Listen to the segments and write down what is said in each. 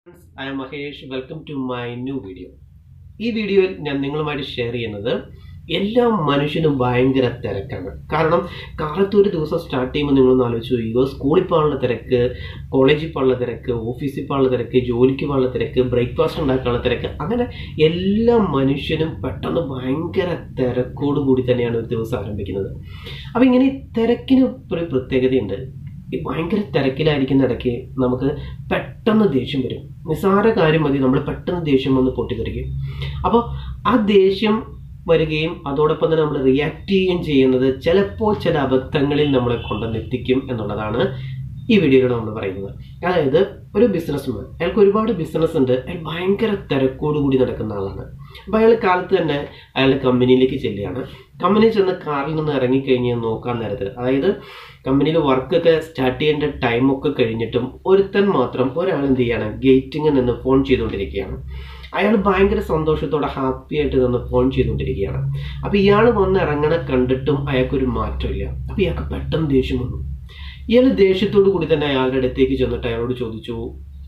I am Mahesh welcome to my new video ഈ വീഡിയോയിൽ ഞാൻ നിങ്ങളുമായിട്ട് ഷെയർ ചെയ്യുന്നത് എല്ലാ മനുഷ്യനും ഭയങ്കര തിരക്കാണ് കാരണം കാലത്ത് ഒരു ദിവസം സ്റ്റാർട്ട് ചെയ്യുമ്പോൾ നിങ്ങളൊന്ന് ആലോചിച്ച് നോക്കിയോ സ്കൂളിൽ പോകാനുള്ള തിരക്ക് കോളേജിൽ പോകാനുള്ള തിരക്ക് ഓഫീസിൽ പോകാനുള്ള തിരക്ക് ജോലിക്ക് പോകാനുള്ള തിരക്ക് ബ്രേക്ക്ഫാസ്റ്റ് ഉണ്ടാക്കാനുള്ള തിരക്ക് അങ്ങനെ എല്ലാ മനുഷ്യനും പെട്ടെന്ന് ഭയങ്കര തിരക്കോട് കൂടി തന്നെയാണ് ഒരു ദിവസം ആരംഭിക്കുന്നത് അപ്പോൾ ഇങ്ങനെ ഈ തിരക്കിന് ഒരു പ്രത്യേകതയുണ്ട് ഈ ഭയങ്കര തിരക്കിലായിരിക്കുന്ന ഇടയ്ക്ക് നമുക്ക് പെട്ടെന്ന് ദേഷ്യം വരും നിസ്സാര കാര്യം മതി നമ്മൾ പെട്ടെന്ന് ദേഷ്യം വന്ന് പൊട്ടിത്തെറിക്കും അപ്പോൾ ആ ദേഷ്യം വരികയും അതോടൊപ്പം തന്നെ നമ്മൾ റിയാക്ട് ചെയ്യുകയും ചെയ്യുന്നത് ചിലപ്പോൾ ചില അബദ്ധങ്ങളിൽ നമ്മളെ കൊണ്ടുവന്നെത്തിക്കും എന്നുള്ളതാണ് ഈ വീഡിയോയിലൂടെ നമ്മൾ പറയുന്നത് അതായത് ഒരു ബിസിനസ്മാൻ അയാൾക്ക് ഒരുപാട് ബിസിനസ് ഉണ്ട് അയാൾ ഭയങ്കര തിരക്കോട് കൂടി നടക്കുന്ന ആളാണ് അപ്പോൾ അയാൾ കാലത്ത് തന്നെ അയാൾ കമ്പനിയിലേക്ക് ചെല്ലുകയാണ് കമ്പനിയിൽ ചെന്ന് കാറിൽ നിന്ന് ഇറങ്ങിക്കഴിഞ്ഞ് നോക്കാൻ നേരത്ത് അതായത് കമ്പനിയിൽ വർക്കൊക്കെ സ്റ്റാർട്ട് ചെയ്യേണ്ട ടൈമൊക്കെ കഴിഞ്ഞിട്ടും ഒരുത്തൻ മാത്രം ഒരാൾ എന്ത് ചെയ്യാണ് ഗേറ്റിങ്ങിൽ നിന്ന് ഫോൺ ചെയ്തുകൊണ്ടിരിക്കുകയാണ് അയാൾ ഭയങ്കര സന്തോഷത്തോടെ ഹാപ്പി ആയിട്ട് നിന്ന് ഫോൺ ചെയ്തുകൊണ്ടിരിക്കുകയാണ് അപ്പോൾ ഇയാൾ വന്ന് ഇറങ്ങണ കണ്ടിട്ടും അയാൾക്കൊരു മാറ്റമില്ല അപ്പോൾ ഇയാൾക്ക് പെട്ടെന്ന് ദേഷ്യം വന്നു ഇയാൾ ദേഷ്യത്തോടു കൂടി തന്നെ അയാളുടെ അടുത്തേക്ക് ചെന്നിട്ട് അയാളോട് ചോദിച്ചു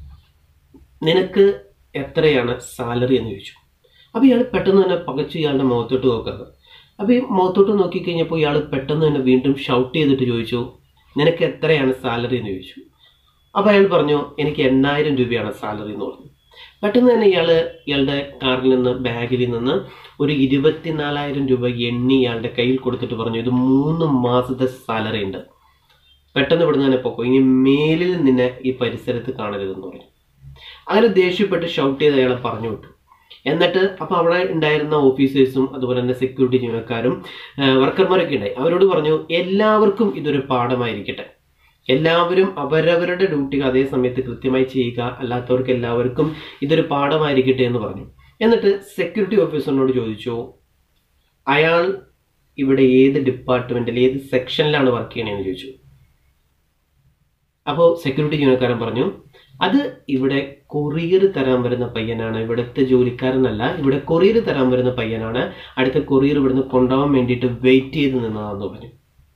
നിനക്ക് എത്രയാണ് സാലറി എന്ന് ചോദിച്ചു അപ്പോൾ ഇയാൾ പെട്ടെന്ന് തന്നെ പകച്ച് ഇയാളുടെ മുഖത്തോട്ട് നോക്കുന്നത് അപ്പോൾ ഈ മുഖത്തോട്ട് നോക്കിക്കഴിഞ്ഞപ്പോൾ ഇയാൾ പെട്ടെന്ന് തന്നെ വീണ്ടും ഷൗട്ട് ചെയ്തിട്ട് ചോദിച്ചു നിനക്ക് എത്രയാണ് സാലറി എന്ന് ചോദിച്ചു അപ്പോൾ അയാൾ പറഞ്ഞു എനിക്ക് എണ്ണായിരം രൂപയാണ് സാലറി എന്ന് പറഞ്ഞു പെട്ടെന്ന് തന്നെ ഇയാൾ ഇയാളുടെ കാറിൽ നിന്ന് ബാഗിൽ നിന്ന് ഒരു ഇരുപത്തിനാലായിരം രൂപ എണ്ണി ഇയാളുടെ കയ്യിൽ കൊടുത്തിട്ട് പറഞ്ഞു ഇത് മൂന്ന് മാസത്തെ സാലറി ഉണ്ട് പെട്ടെന്ന് ഇവിടുന്ന് തന്നെ പൊക്കോ ഇനി മേലിൽ നിന്നെ ഈ പരിസരത്ത് കാണരുതെന്ന് പറഞ്ഞു അങ്ങനെ ദേഷ്യപ്പെട്ട് ഷൗട്ട് ചെയ്ത് അയാളെ പറഞ്ഞു വിട്ടു എന്നിട്ട് അപ്പോൾ അവിടെ ഉണ്ടായിരുന്ന ഓഫീസേഴ്സും അതുപോലെ തന്നെ സെക്യൂരിറ്റി ജീവനക്കാരും വർക്കർമാരൊക്കെ ഉണ്ടായി അവരോട് പറഞ്ഞു എല്ലാവർക്കും ഇതൊരു പാഠമായിരിക്കട്ടെ എല്ലാവരും അവരവരുടെ ഡ്യൂട്ടി അതേ സമയത്ത് കൃത്യമായി ചെയ്യുക അല്ലാത്തവർക്ക് എല്ലാവർക്കും ഇതൊരു പാഠമായിരിക്കട്ടെ എന്ന് പറഞ്ഞു എന്നിട്ട് സെക്യൂരിറ്റി ഓഫീസറിനോട് ചോദിച്ചു അയാൾ ഇവിടെ ഏത് ഡിപ്പാർട്ട്മെന്റിൽ ഏത് സെക്ഷനിലാണ് വർക്ക് ചെയ്യണമെന്ന് ചോദിച്ചു അപ്പോൾ സെക്യൂരിറ്റി ജീവനക്കാരൻ പറഞ്ഞു അത് ഇവിടെ കൊറിയർ തരാൻ വരുന്ന പയ്യനാണ് ഇവിടുത്തെ ജോലിക്കാരനല്ല ഇവിടെ കൊറിയർ തരാൻ വരുന്ന പയ്യനാണ് അടുത്ത കൊറിയർ ഇവിടുന്ന് കൊണ്ടുപോകാൻ വേണ്ടിയിട്ട് വെയിറ്റ് ചെയ്ത് നിന്നതാന്ന് പറഞ്ഞു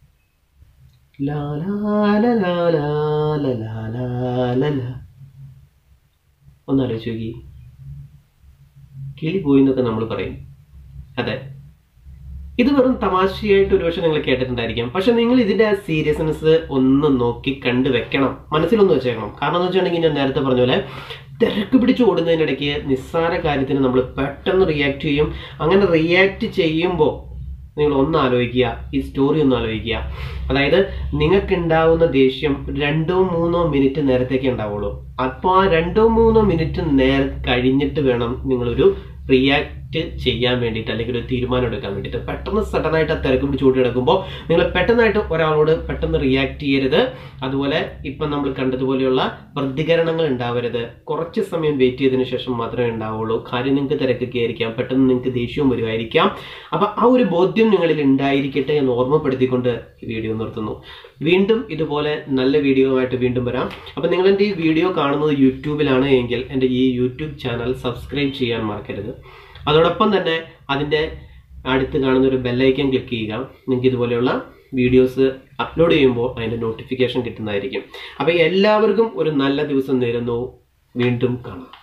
ഒന്നാലോചിച്ച് നോക്കി കിളി പോയി എന്നൊക്കെ നമ്മൾ പറയും അതെ ഇത് വെറും തമാശയായിട്ട് ഒരുപക്ഷെ നിങ്ങൾ കേട്ടിട്ടുണ്ടായിരിക്കാം പക്ഷെ നിങ്ങൾ ഇതിന്റെ സീരിയസ്നെസ് ഒന്ന് നോക്കി കണ്ടു വെക്കണം മനസ്സിലൊന്ന് വെച്ചേക്കണം കാരണം എന്ന് വെച്ചിട്ടുണ്ടെങ്കിൽ ഞാൻ നേരത്തെ പറഞ്ഞ പോലെ തിരക്ക് പിടിച്ച് ഓടുന്നതിനിടയ്ക്ക് നിസ്സാര കാര്യത്തിന് നമ്മൾ പെട്ടെന്ന് റിയാക്ട് ചെയ്യും അങ്ങനെ റിയാക്ട് ചെയ്യുമ്പോൾ നിങ്ങൾ ഒന്ന് ആലോചിക്കുക ഈ സ്റ്റോറി ഒന്ന് ആലോചിക്കുക അതായത് നിങ്ങൾക്ക് ഉണ്ടാവുന്ന ദേഷ്യം രണ്ടോ മൂന്നോ മിനിറ്റ് നേരത്തേക്ക് ഉണ്ടാവുള്ളൂ അപ്പോൾ ആ രണ്ടോ മൂന്നോ മിനിറ്റ് നേരെ കഴിഞ്ഞിട്ട് വേണം നിങ്ങളൊരു റിയാക്ട് ചെയ്യാൻ വേണ്ടിയിട്ട് അല്ലെങ്കിൽ ഒരു തീരുമാനം എടുക്കാൻ വേണ്ടിയിട്ട് പെട്ടെന്ന് സഡൻ ആയിട്ട് ആ തിരക്ക് പിടിച്ച് ഓടി കിടക്കുമ്പോൾ നിങ്ങൾ പെട്ടെന്നായിട്ട് ഒരാളോട് പെട്ടെന്ന് റിയാക്ട് ചെയ്യരുത് അതുപോലെ ഇപ്പം നമ്മൾ കണ്ടതുപോലെയുള്ള പ്രതികരണങ്ങൾ ഉണ്ടാവരുത് കുറച്ച് സമയം വെയിറ്റ് ചെയ്തതിനു ശേഷം മാത്രമേ ഉണ്ടാവുള്ളൂ കാര്യം നിങ്ങൾക്ക് തിരക്കൊക്കെ ആയിരിക്കാം പെട്ടെന്ന് നിങ്ങൾക്ക് ദേഷ്യവും വരുമായിരിക്കാം അപ്പം ആ ഒരു ബോധ്യം നിങ്ങളിൽ ഉണ്ടായിരിക്കട്ടെ എന്ന് ഓർമ്മപ്പെടുത്തിക്കൊണ്ട് ഈ വീഡിയോ നിർത്തുന്നു വീണ്ടും ഇതുപോലെ നല്ല വീഡിയോ ആയിട്ട് വീണ്ടും വരാം അപ്പം നിങ്ങൾ എൻ്റെ ഈ വീഡിയോ കാണുന്നത് യൂട്യൂബിലാണ് എങ്കിൽ എൻ്റെ ഈ യൂട്യൂബ് ചാനൽ സബ്സ്ക്രൈബ് ചെയ്യാൻ മറക്കരുത് അതോടൊപ്പം തന്നെ അതിൻ്റെ അടുത്ത് കാണുന്ന ഒരു ബെല്ലൈക്കൻ ക്ലിക്ക് ചെയ്യുക നിങ്ങൾക്ക് ഇതുപോലെയുള്ള വീഡിയോസ് അപ്ലോഡ് ചെയ്യുമ്പോൾ അതിൻ്റെ നോട്ടിഫിക്കേഷൻ കിട്ടുന്നതായിരിക്കും അപ്പോൾ എല്ലാവർക്കും ഒരു നല്ല ദിവസം നേരുന്നു വീണ്ടും കാണാം